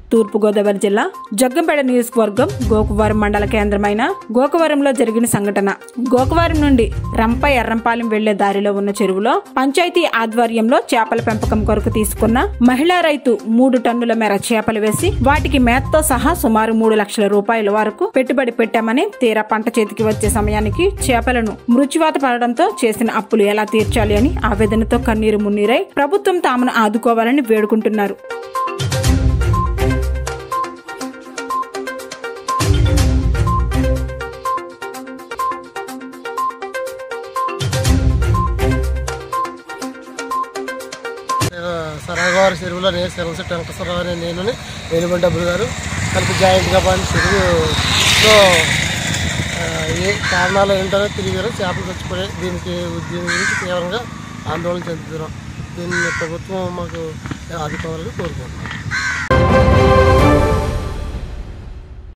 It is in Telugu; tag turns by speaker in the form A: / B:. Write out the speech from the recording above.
A: తూర్పుగోదావరి జిల్లా జగ్గంపేట నియోజకవర్గం గోకవరం మండల కేంద్రమైన గోకవరంలో జరిగిన సంఘటన గోకవరం నుండి రంప ఎర్రంపాలెం వెళ్లే దారిలో ఉన్న చెరువులో పంచాయతీ ఆధ్వర్యంలో చేపల పెంపకం కొరకు తీసుకున్న మహిళా రైతు మూడు టన్నుల మేర చేపలు వేసి వాటికి మేతతో సహా సుమారు మూడు లక్షల రూపాయల వరకు పెట్టుబడి పెట్టామని తీరా పంట చేతికి వచ్చే సమయానికి చేపలను మృత్యువాత పడడంతో చేసిన అప్పులు ఎలా తీర్చాలి అని ఆవేదనతో కన్నీరు మున్నీరై ప్రభుత్వం తామును ఆదుకోవాలని వేడుకుంటున్నారు
B: సరగవారి చెరువులో నేను సెలవుసెట్ వెంకటేశ్వరరావు అనే నేను వెలుగుంటి డబ్బులు గారు కలిపి జాయింట్గా పని చెరువులో ఆ, ఏ కారణాలు ఏంటో తెలియదు చేపలు చచ్చిపోయి దీనికి దీని గురించి తీవ్రంగా ఆందోళన చెందుతున్నాం దీన్ని ప్రభుత్వం మాకు ఆదుకోవాలని కోరుకుంటున్నాం